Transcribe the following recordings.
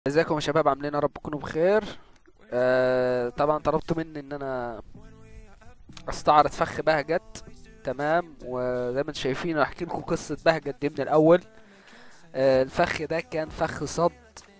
ازيكم يا شباب عاملين يا رب تكونوا بخير آه طبعا طلبتوا مني ان انا استعرض فخ بهجت تمام وزي ما انتم شايفين احكي لكم قصة بهجت دي من الاول آه الفخ ده كان فخ صد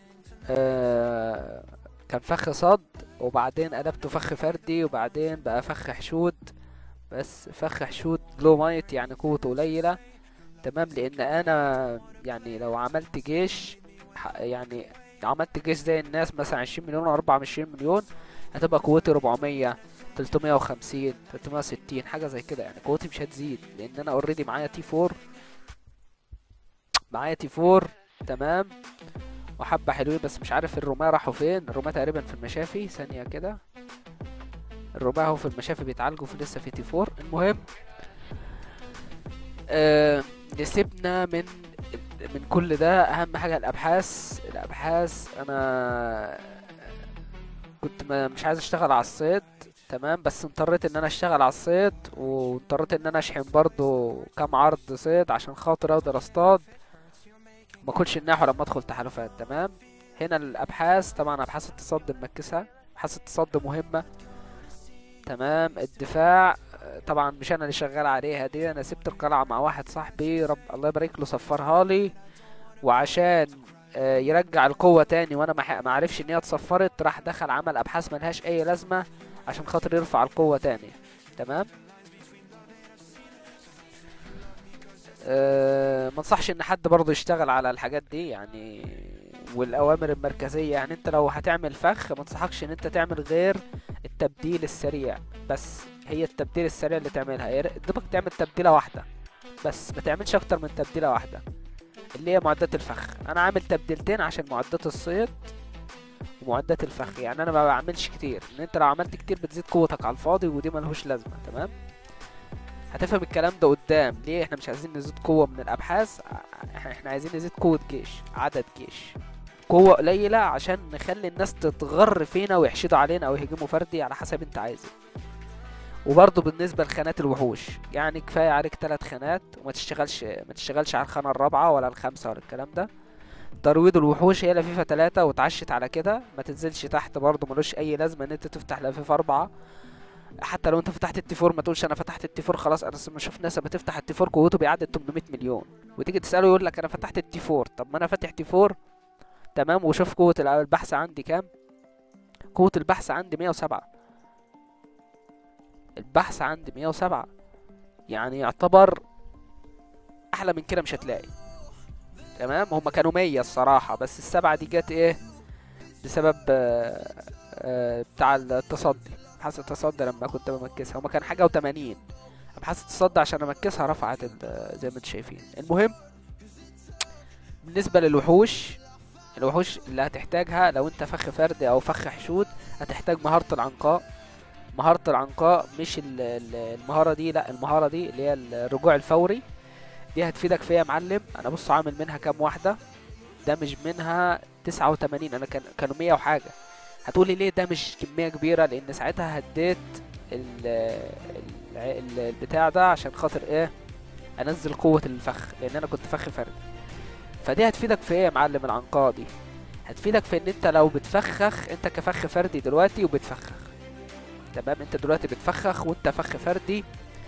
آه كان فخ صد وبعدين قلبته فخ فردي وبعدين بقى فخ حشود بس فخ حشود لو مايت يعني قوته قليلة تمام لان انا يعني لو عملت جيش ح- يعني عملت جيش زي الناس مثلا عشرين مليون و أربعة وعشرين مليون هتبقى قوتي ربعمية تلتمية وخمسين تلتمية وستين حاجة زي كده يعني قوتي مش هتزيد لأن أنا اوريدي معايا تي فور معايا تي فور تمام وحبة حلوين بس مش عارف الرماة راحوا فين الرماة تقريبا في المشافي ثانية كده الرماة اهو في المشافي بيتعالجوا في لسه في تي فور المهم آه نسيبنا من من كل ده اهم حاجه الابحاث الابحاث انا كنت ما مش عايز اشتغل على الصيد تمام بس اضطريت ان انا اشتغل على الصيد واضطريت ان انا اشحن برضو كام عرض صيد عشان خاطر اقدر اصطاد ما اكلش النحو لما ادخل تحالفات تمام هنا الابحاث طبعا ابحاث التصدي مركزها ابحاث التصدي مهمه تمام الدفاع آه، طبعا مش انا اللي شغال عليها دي انا سبت القلعه مع واحد صاحبي رب الله يبارك له صفرها لي وعشان آه، يرجع القوه تاني وانا ما ح- ما عرفش ان هي اتصفرت راح دخل عمل ابحاث ملهاش اي لازمه عشان خاطر يرفع القوه تاني تمام أه ما انصحش ان حد برضه يشتغل على الحاجات دي يعني والاوامر المركزيه يعني انت لو هتعمل فخ ما انصحكش ان انت تعمل غير التبديل السريع بس هي التبديل السريع اللي تعملها يا ريت دوبك تعمل تبديله واحده بس ما تعملش اكتر من تبديله واحده اللي هي معدات الفخ انا عامل تبديلتين عشان معدات الصيد ومعدات الفخ يعني انا ما بعملش كتير ان انت لو عملت كتير بتزيد قوتك على الفاضي ودي ملهوش لازمه تمام هتفهم الكلام ده قدام ليه احنا مش عايزين نزيد قوه من الابحاث ع- احنا عايزين نزيد قوه جيش عدد جيش قوة قليلة عشان نخلي الناس تتغر فينا ويحشدوا علينا او يهجموا فردي على حسب انت عايز إيه. وبرضه بالنسبة لخانات الوحوش يعني كفاية عليك ثلاث خانات وما تشتغلش ما تشتغلش على الخانة الرابعة ولا الخامسة ولا الكلام ده ترويض الوحوش هي لفيفة تلاتة واتعشت على كده ما تنزلش تحت برضه ملوش أي لازمة إن أنت تفتح لفيفة أربعة حتى لو أنت فتحت التيفور ما تقولش أنا فتحت التيفور خلاص أنا لما أشوف ناس بتفتح التيفور قوته بيعدي 800 مليون وتيجي تسأله يقول لك أنا فتحت التيفور طب ما أنا فاتح تيفور تمام وشوف قوة الع- البحث عندي كام قوة البحث عندي 107 البحث عندي 107 يعني يعتبر احلى من كده مش هتلاقي تمام هما كانوا 100 الصراحة بس السبعة دي جت ايه بسبب آه، آه، بتاع التصدي ابحاث التصدي لما كنت بمكسها هما كان حاجة وتمانين ابحاث التصدي عشان امكسها رفعت ال- زي ما انتم شايفين المهم بالنسبة للوحوش الوحوش اللي هتحتاجها لو انت فخ فردي او فخ حشود هتحتاج مهارة العنقاء مهارة العنقاء مش ال- ال- المهارة دي لا المهارة دي اللي هي الرجوع الفوري دي هتفيدك فيها يا معلم انا بص عامل منها كام واحدة دامج منها تسعة وتمانين انا كان كانوا مية وحاجة هتقولي ليه دامج كمية كبيرة لان ساعتها هديت ال ال- ال- البتاع ده عشان خاطر ايه انزل قوة الفخ لان انا كنت فخ فردي فدي هتفيدك في ايه يا معلم العنقاء دي هتفيدك في ان انت لو بتفخخ انت كفخ فردي دلوقتي وبتفخخ تمام انت دلوقتي بتفخخ وانت فخ فردي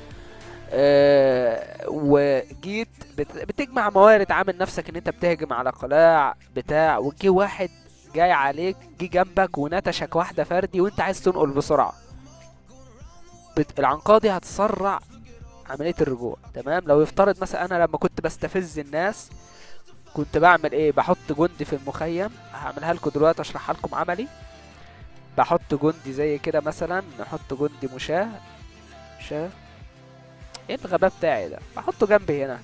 آه وجيت بت... بتجمع موارد عامل نفسك ان انت بتهجم على قلاع بتاع وجي واحد جاي عليك جه جنبك ونتشك واحدة فردي وانت عايز تنقل بسرعة بت... العنقاء دي هتسرع عملية الرجوع تمام لو يفترض مثلا انا لما كنت بستفز الناس كنت بعمل ايه بحط جندي في المخيم هعملها لكم دلوقتي اشرحها لكم عملي بحط جندي زي كده مثلا نحط جندي مشاة مشاة ايه الغباء بتاعي ده بحطه جنبي هنا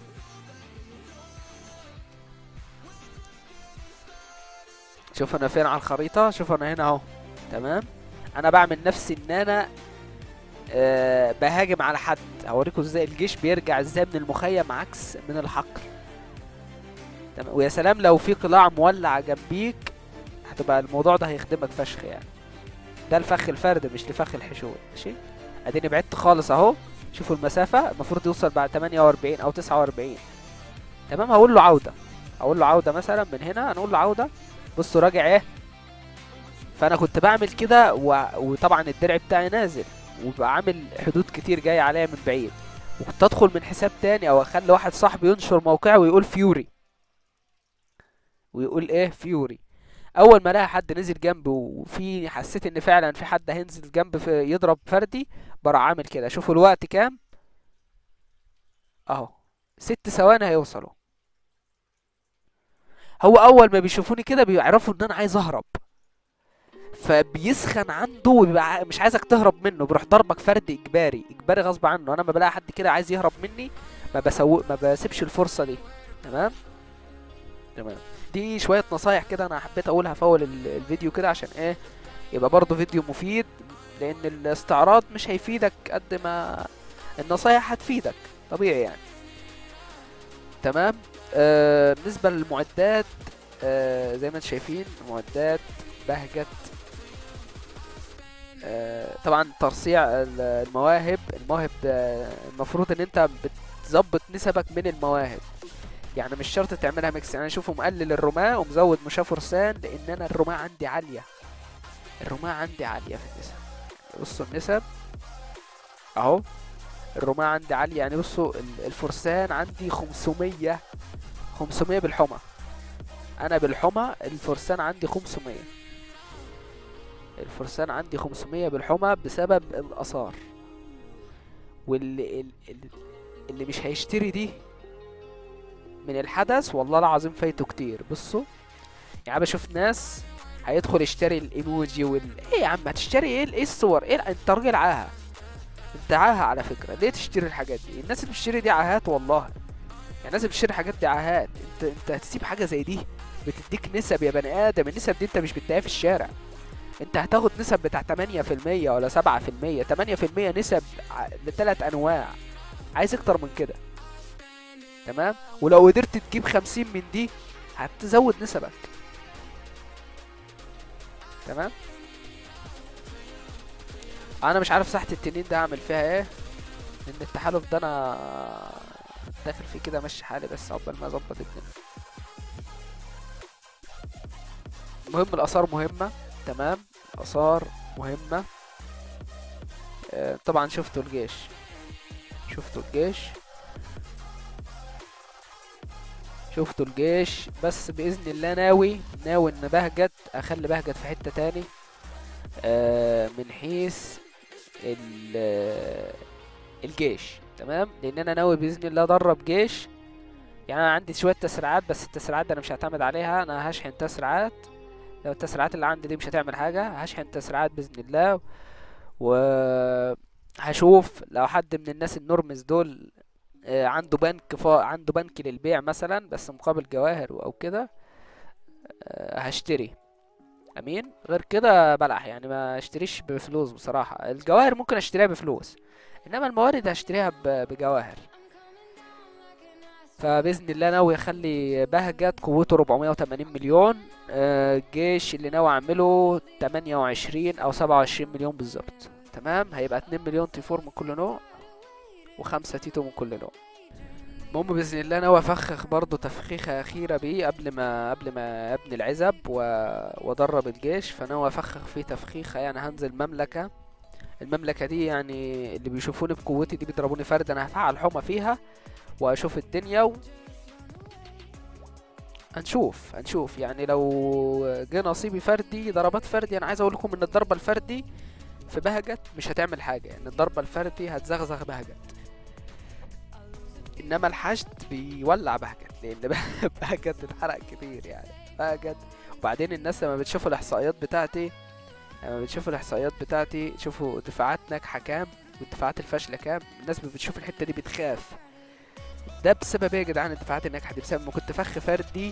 شوف انا فين على الخريطة شوف انا هنا اهو تمام انا بعمل نفسي ان انا أه بهاجم على حد هوريكم ازاي الجيش بيرجع ازاي من المخيم عكس من الحقل تمام ويا سلام لو في قلاع مولع جنبيك هتبقى الموضوع ده هيخدمك فشخ يعني ده الفخ الفرد مش لفخ الحشود ماشي اديني بعدت خالص اهو شوفوا المسافة المفروض يوصل بعد 48 او 49 تمام هقول له عودة هقول له عودة مثلا من هنا هنقول له عودة بصوا راجع ايه فانا كنت بعمل كده و... وطبعا الدرع بتاعي نازل وبقى عامل حدود كتير جايه عليا من بعيد وكنت ادخل من حساب تاني او اخلي واحد صاحبي ينشر موقعي ويقول فيوري ويقول ايه فيوري اول ما الاقي حد نزل جنبي وفي حسيت ان فعلا في حد هينزل جنبي في يضرب فردي بروح عامل كده شوفوا الوقت كام اهو ست ثواني هيوصلوا هو اول ما بيشوفوني كده بيعرفوا ان انا عايز اهرب فبيسخن عنده وبيبقى ع- مش عايزك تهرب منه بيروح ضربك فرد اجباري اجباري غصب عنه انا ما بلاقي حد كده عايز يهرب مني ما بسوق ما بسيبش الفرصه دي تمام تمام دي شويه نصايح كده انا حبيت اقولها في اول ال- الفيديو كده عشان ايه يبقى برضه فيديو مفيد لان الاستعراض مش هيفيدك قد ما النصايح هتفيدك طبيعي يعني تمام آه بالنسبه للمعدات آه زي ما انتم شايفين معدات بهجت آه طبعا ترصيع ال- المواهب المواهب آه، المفروض ان انت بتظبط نسبك من المواهب يعني مش شرط تعملها ميكس يعني اشوفه مقلل الرماة ومزود مشاه فرسان لان انا الرماة عندي عالية الرماة عندي عالية في النسب بصوا النسب اهو الرماة عندي عالية يعني بصوا ال- الفرسان عندي 500 500 بالحمى انا بالحمى الفرسان عندي 500 الفرسان عندي 500 بالحمى بسبب الاثار واللي ال- ال- اللي مش هيشتري دي من الحدث والله العظيم فايته كتير بصوا يعني بشوف ناس هيدخل يشتري الايموجي وال ايه يا عم هتشتري ايه ايه الصور ايه انت راجل عاهه انت عاهه على فكره ليه تشتري الحاجات دي الناس اللي بتشتري دي عاهات والله يعني الناس اللي بتشتري الحاجات دي عاهات انت انت هتسيب حاجه زي دي بتديك نسب يا بني ادم النسب دي انت مش بتلاقيها في الشارع انت هتاخد نسب بتاع 8% ولا 7% 8% نسب ع- لثلاث انواع عايز اكتر من كده تمام ولو قدرت تجيب 50 من دي هتزود نسبك تمام انا مش عارف ساحة التنين ده اعمل فيها ايه لان التحالف ده انا داخل فيه كده ماشي حالي بس عقبال ما اظبط الدنيا المهم الاثار مهمة تمام الاثار مهمة آه، طبعا شفتوا الجيش شفتوا الجيش شفتوا الجيش بس باذن الله ناوي ناوي ان بهجت اخلي بهجت في حتة تاني آه، من حيث ال- آه، الجيش تمام لان انا ناوي باذن الله ادرب جيش يعني انا عندي شويه تسريعات بس التسريعات دي انا مش هعتمد عليها انا هشحن تسريعات لو التسريعات اللي عندي دي مش هتعمل حاجه هشحن تسريعات باذن الله وهشوف لو حد من الناس النورمز دول آه، عنده بنك فا... عنده بنك للبيع مثلا بس مقابل جواهر او كده آه، هشتري امين غير كده بلح يعني ما اشتريش بفلوس بصراحة الجواهر ممكن اشتريها بفلوس انما الموارد هشتريها ب- بجواهر فباذن الله ناوي اخلي بهجت قوته 480 مليون آه، الجيش اللي ناوي اعمله 28 او 27 مليون بالظبط تمام هيبقى 2 مليون تيفور من كل نوع وخمسة تيتو من كل نوع المهم باذن الله ناوي افخخ برضه تفخيخه اخيره بيه قبل ما قبل ما ابني العزب و... وادرب الجيش فناوي افخخ فيه تفخيخه يعني هنزل مملكه المملكه دي يعني اللي بيشوفوني بقوتي دي بيضربوني فرد انا هفعل حمى فيها واشوف الدنيا و... هنشوف هنشوف يعني لو جه نصيبي فردي ضربات فردي انا عايز اقول لكم ان الضربه الفردي في بهجت مش هتعمل حاجه يعني الضربه الفردي هتزغزغ بهجت انما الحشد بيولع بهجت لان به- بهجت اتحرق كتير يعني بهجت وبعدين الناس لما بتشوفوا الاحصائيات بتاعتي لما بتشوفوا الاحصائيات بتاعتي شوفوا دفاعات ناجحه كام والدفاعات الفاشله كام الناس بتشوف الحته دي بتخاف ده بسبب ايه يا جدعان الدفاعات الناجحه دي بسبب ما كنت فخ فردي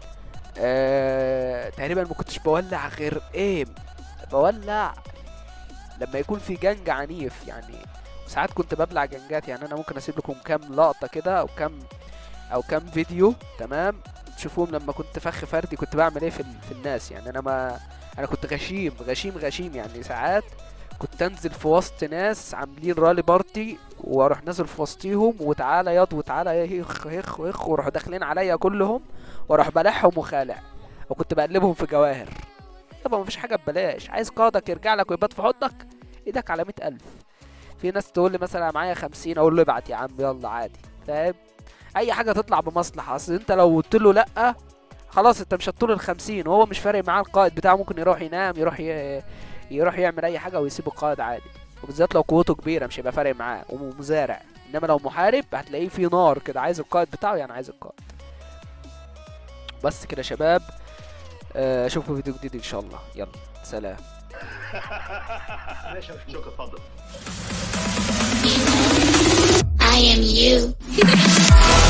آه... تقريبا ما كنتش بولع غير ايه بولع لما يكون في جنج عنيف يعني ساعات كنت ببلع جنجات يعني انا ممكن اسيب لكم كام لقطه كده او كام او كام فيديو تمام تشوفوهم لما كنت فخ فردي كنت بعمل ايه في, ال- في الناس يعني انا ما انا كنت غشيم غشيم غشيم يعني ساعات كنت انزل في وسط ناس عاملين رالي بارتي واروح نازل في وسطيهم وتعالى ياض وتعالى يا هيخ هيخ هيخ وراحوا داخلين عليا كلهم واروح بلعهم وخالع وكنت بقلبهم في جواهر يابا مفيش حاجه ببلاش عايز قائدك يرجع لك ويبات في حضنك ايدك على مئة ألف في ناس تقول لي مثلا أنا معايا خمسين اقول له ابعت يا عم يلا عادي فاهم اي حاجه تطلع بمصلحه اصل انت لو قلت له لا خلاص انت مش هتطول الخمسين وهو مش فارق معاه القائد بتاعه ممكن يروح ينام يروح ي... يروح يعمل اي حاجه ويسيب القائد عادي وبالذات لو قوته كبيره مش هيبقى فارق معاه ومزارع انما لو محارب هتلاقيه في نار كده عايز القائد بتاعه يعني عايز القائد بس كده يا شباب آه، اشوفكم فيديو جديد ان شاء الله يلا سلام ماشي شكرا اتفضل I am you.